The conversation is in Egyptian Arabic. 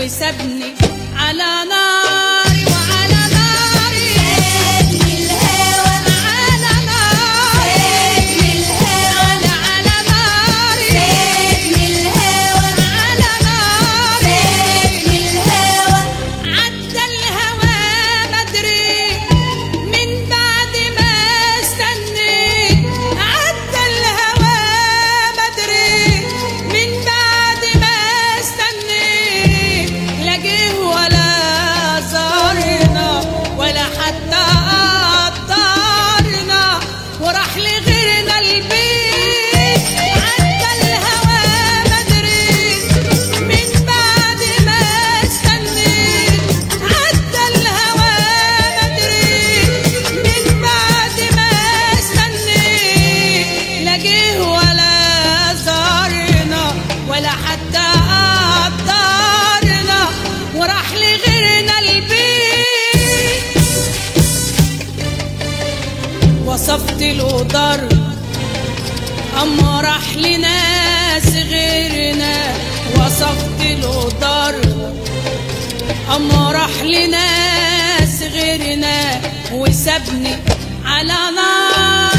وسابني على ناري وعلى ناري سابني الهوى على ناري سابني الهوى على على ناري سابني الهوى على ناري سابني الهوى عدى الهوى مدري من بعد ما استنيت عدى الهوى مدري من بعد ما استنيت لا جه ولا زارنا ولا حتى قدرنا وراح لغيرنا البيت عدى الهوى مدري من بعد ما استنيت عدى الهوى مدري من بعد ما استنيت لا جه ولا زارنا ولا حتى قدرنا وراح لغيرنا البيت وصفت له ضرب أما راح لناس غيرنا وصفت له ضرب أما راح لناس غيرنا وسابني على نار